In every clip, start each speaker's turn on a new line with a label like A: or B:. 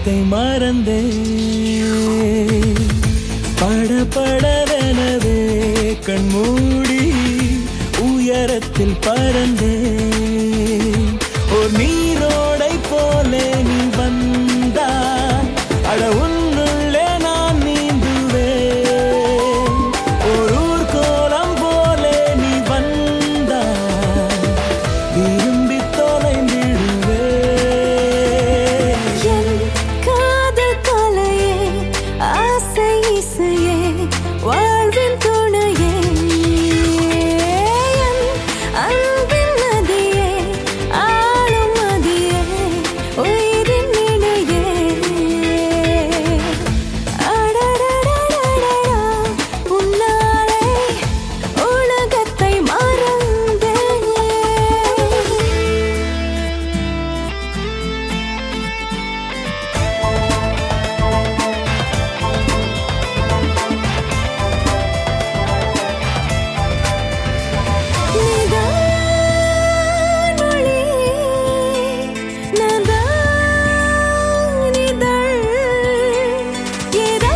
A: உலகத்தை மறந்தே படபடவெனவே கண்மூடி உயரத்தில் பறந்தே ஒரு நீரோடை போலே நீ வந்தா அட உன்னுள்ளே நான் நீந்துவேன் ஒரு ஊர்கோலம் போலே நீ வந்தா விரும்பி தொலைந்திடுவேன்
B: என் காதல் கலையே ஆசை இசையே வாழ்வின் துணையே என் அன்பின் நதியே ஆளும் நதியே உயிரின் இணையே அடடடடடடா உன்னாலே உலகத்தை மறந்தேன் நீதான் ஒளி, நான்தான் இதழ். ஏதோ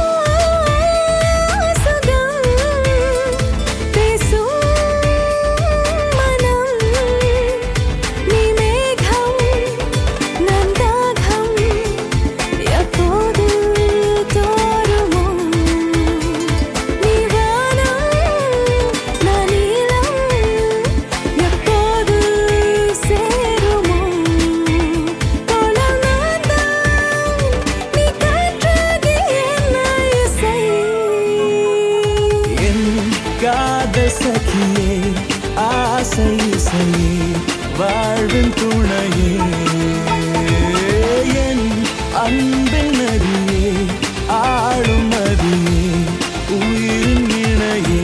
B: சுகம் பேசும் மனம். நீ மேகம், நான் தாகம். எப்போது தோறுமோ நீ வானம், நான் நீலம். எப்போது சேருமோ போலம் நான்தான். நீ காற்றாகி என்னை இசை.
A: என் காதல் சகியே ஆசை இசையே வாழ்வின் துணையே என் அன்பின் நதியே ஆளும் நதியே உயிரின் இணையே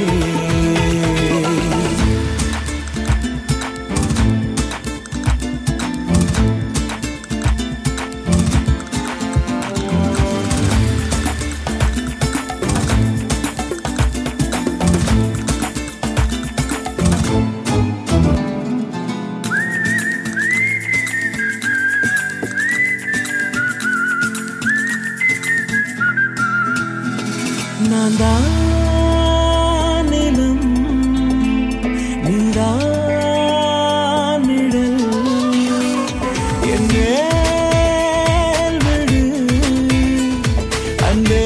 A: நான் தான் நிலம் நீதான் நிழல் என் மேல் விடு அன்பே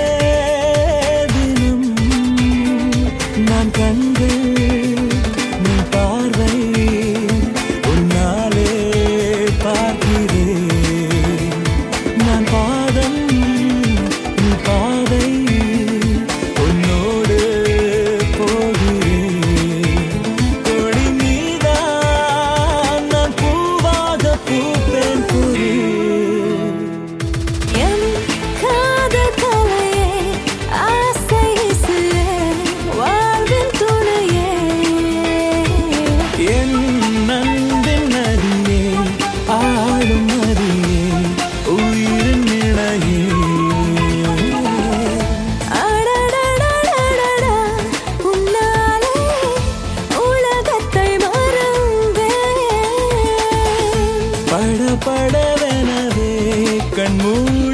A: தினம் நான் கண்கள் நீ பார்வை உன்னாலே பார்க்கிறேன் நான் பாதம் நீ பாதை உன்னோடு போகிறேன் கொடி நீதான் நான் பூவாக பூப்பேன் புரி
B: என் காதல் கலையே ஆசை இசையே வாழ்வின் துணையே
A: என் நண்பின் நதியே ஆளும் நதியே உயிரின் நிலையே
B: அடடடடடடா உன்னாலே உலகத்தை மறந்தேன்
A: பட படவெனவே கண்மூடி